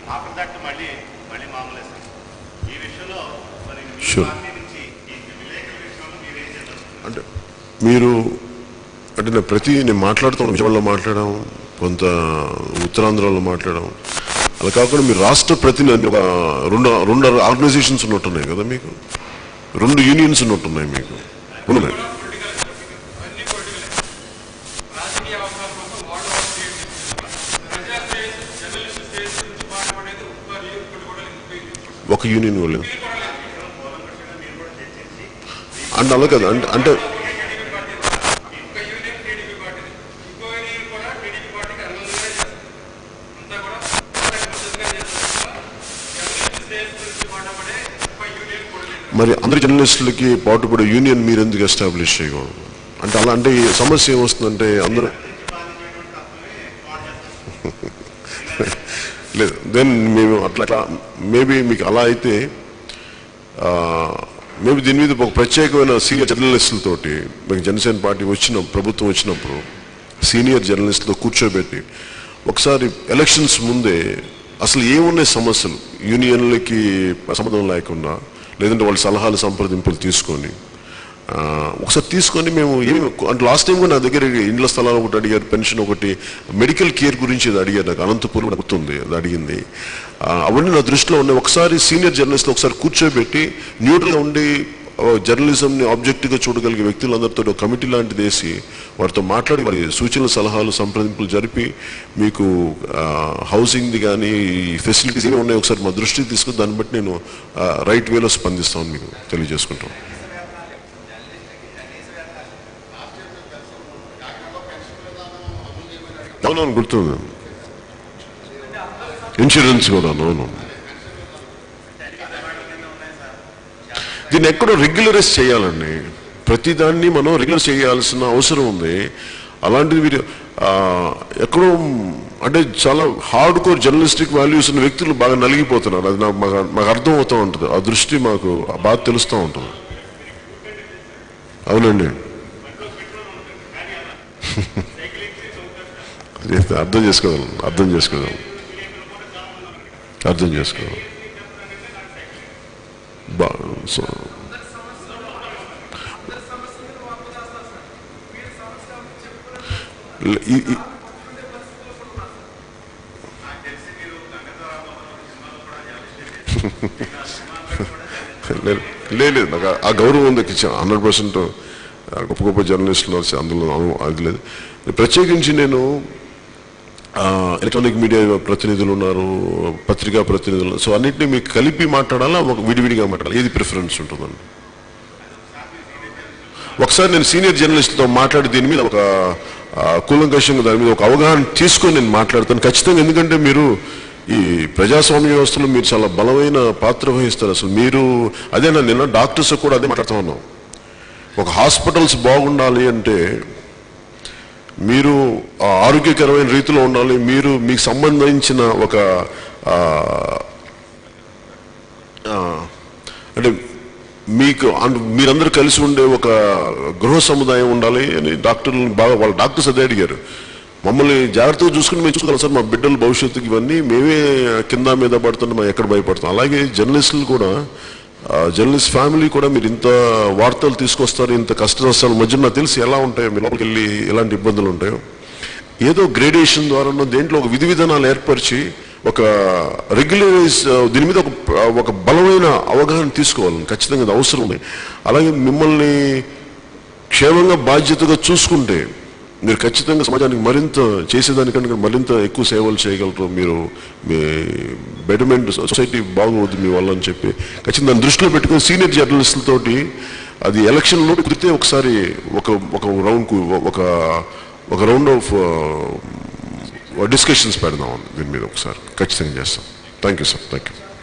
After that మళ్ళీ మళ్ళీ మామూలే సార్ ఈ విషయంలో మరి మీ Sure. పార్టీ నుంచి ఈ విలేకరుల విషయంలో మీరు ఏం చేస్తారు అంటే మీరు అంటే నేను ప్రతి నేను మాట్లాడుతాను విజయవాడలో మాట్లాడాం కొంత ఉత్తరాంధ్రలో మాట్లాడాం అలా కాకుండా మీరు రాష్ట్ర ప్రతినిధి ఒక రెండు రెండు ఆర్గనైజేషన్స్ ఉన్నట్టున్నాయి కదా మీకు రెండు యూనియన్స్ ఉన్నట్టున్నాయి మీకు ఉన్నాయి అన్ని పొలిటికలే రాజకీయ అవసరాల కోసం వాళ్ళు వాళ్ళు క్రియేట్ చేస్తున్నారు ప్రజా శ్రేయస్ జర్నలిస్ట్ శ్రేయస్ గురించి మాట్లాడేది ఒక్క లీగ్ ఇప్పుడు కూడా లేదు ఒక యూనియన్ వాళ్ళు అంటే అలా కదా అంటే అంటే ఒక యూనియన్ టీడీపీ పార్టీది ఇంకో యూనియన్ కూడా టీడీపీ పార్టీకి అనుబంధంగా చేస్తుంది అంతా కూడా వాళ్ళకి మద్దతుగా చేస్తున్నారు జర్నలిస్ట్ శ్రేయస్ గురించి మాట్లాడే ఒక్క యూనియన్ కూడా లేదు మరి అందరి జర్నలిస్టులకి పాటుపడే యూనియన్ మీరు ఎందుకు ఎస్టాబ్లిష్ చేయకూడదు అంటే అలా అంటే ఈ సమస్య ఏమొస్తుందంటే అందరూ లేదు దెన్ మేము అట్లా మేబీ మీకు అలా అయితే మేబీ దీని మీద ఒక ప్రత్యేకమైన సీనియర్ జర్నలిస్టులతోటి మీకు జనసేన పార్టీ వచ్చిన ప్రభుత్వం వచ్చినప్పుడు సీనియర్ జర్నలిస్టులతో కూర్చోబెట్టి ఒకసారి ఎలక్షన్స్ ముందే అసలు ఏమున్నాయి సమస్యలు యూనియన్లకి సంబంధం లేకుండా లేదంటే వాళ్ళ సలహాలు సంప్రదింపులు తీసుకొని ఆ, ఒకసారి తీసుకొని మేము ఏమి అంటే లాస్ట్ టైం కూడా నా దగ్గర ఇండ్ల స్థలాలు ఒకటి అడిగారు పెన్షన్ ఒకటి మెడికల్ కేర్ గురించి ఇది అడిగారు నాకు అనంతపురం కూడా గుర్తుంది అది అడిగింది ఆ, అవన్నీ నా దృష్టిలో ఉన్నాయి ఒకసారి సీనియర్ జర్నలిస్ట్ ఒకసారి కూర్చోబెట్టి న్యూట్రల్గా ఉండి జర్నలిజంని ఆబ్జెక్టివ్గా చూడగలిగే వ్యక్తులందరితో ఒక కమిటీ లాంటిది వేసి వారితో మాట్లాడి వారి సూచనలు సలహాలు సంప్రదింపులు జరిపి మీకు హౌసింగ్ది కానీ ఫెసిలిటీస్ ఏమి ఉన్నాయో ఒకసారి మా దృష్టికి తీసుకుని దాన్ని బట్టి నేను రైట్ వేలో స్పందిస్తాను మీకు తెలియజేసుకుంటాం అవునవును గుర్తుంది ఇన్సూరెన్స్ కూడా అవును దీన్ని ఎక్కడో రెగ్యులరైజ్ చేయాలండి ప్రతిదాన్ని మనం రెగ్యులర్ చేయాల్సిన అవసరం ఉంది అలాంటిది మీరు ఆ, ఎక్కడో అంటే చాలా హార్డ్ కోర్ జర్నలిస్టిక్ వాల్యూస్ ఉన్న వ్యక్తులు బాగా నలిగిపోతున్నారు అది నాకు మాకు మాకు అర్థం అవుతూ ఉంటుంది ఆ దృష్టి మాకు బాగా తెలుస్తూ ఉంటుంది అవునండి చేస్తే అర్థం చేసుకోగలను అర్థం చేసుకోగలను అర్థం చేసుకోగలను బా సో లే- ఈ- ఈ- లేదు లేదు, లేదు నాకు ఆ- ఆ గౌరవం ఉంది హండ్రెడ్ పర్సెంట్ గొప్ప గొప్ప జర్నలిస్టులు వచ్చి అందులో అను- అది లేదు ప్రత్యేకించి నేను ఆ, ఎలక్ట్రానిక్ మీడియా ప్రతినిధులు ఉన్నారు పత్రికా ప్రతినిధులు సో అన్నింటినీ మీకు కలిపి మాట్లాడాలా ఒక విడివిడిగా మాట్లాడాలి ఏది ప్రిఫరెన్స్ ఉంటుందండి ఒకసారి నేను సీనియర్ జర్నలిస్ట్తో మాట్లాడి దీని మీద ఒక ఆ, కూలంకషంగా దాని మీద ఒక అవగాహన తీసుకొని నేను మాట్లాడతాను ఖచ్చితంగా ఎందుకంటే మీరు ఈ ప్రజాస్వామ్య వ్యవస్థలో మీరు చాలా బలమైన పాత్ర వహిస్తారు అసలు మీరు అదే నా నిన్న డాక్టర్స్ కూడా అదే మాట్లాడుతూ ఉన్నాం ఒక హాస్పిటల్స్ బాగుండాలి అంటే మీరు ఆ ఆరోగ్యకరమైన రీతిలో ఉండాలి మీరు మీకు సంబంధించిన ఒక ఆ, ఆ, అంటే మీకు అన్- మీరందరూ కలిసి ఉండే ఒక గృహ సముదాయం ఉండాలి అని డాక్టర్లు బాగా వాళ్ళ డాక్టర్స్ అదే అడిగారు మమ్మల్ని జాగ్రత్తగా చూసుకుని మేము చూసుకోవాలి సార్ మా బిడ్డల భవిష్యత్తుకి ఇవన్నీ మేమే కింద మీద పడుతుంటే మేము ఎక్కడ భయపడతాం అలాగే జర్నలిస్టులు కూడా ఆ, జర్నలిస్ట్ ఫ్యామిలీ కూడా మీరు ఇంత వార్తలు తీసుకొస్తారు ఇంత కష్ట నష్టాల మధ్య నాకు తెలిసి ఎలా ఉంటాయో మీరు లోపలికి వెళ్ళి ఎలాంటి ఇబ్బందులు ఉంటాయో ఏదో గ్రేడేషన్ ద్వారా దేంట్లో ఒక విధి విధానాలు ఏర్పరిచి ఒక రెగ్యులరైజ్ దీని మీద ఒక ఒక బలమైన అవగాహన తీసుకోవాలి ఖచ్చితంగా అది అవసరం ఉంది అలాగే మిమ్మల్ని క్షేమంగా బాధ్యతగా చూసుకుంటే మీరు ఖచ్చితంగా సమాజానికి మరింత చేసేదానికంటే మరింత ఎక్కువ సేవలు చేయగలరు మీరు మీ బెటర్మెంట్ సొసైటీ బాగుంది మీ వల్ల అని చెప్పి ఖచ్చితంగా దాన్ని దృష్టిలో పెట్టుకుని సీనియర్ జర్నలిస్టులతోటి అది ఎలక్షన్లో కుదిరితే ఒకసారి ఒక ఒక రౌండ్కు ఒక ఒక రౌండ్ ఆఫ్ డిస్కషన్స్ పెడదాం దీని మీద ఒకసారి ఖచ్చితంగా చేస్తాం thank you sir thank you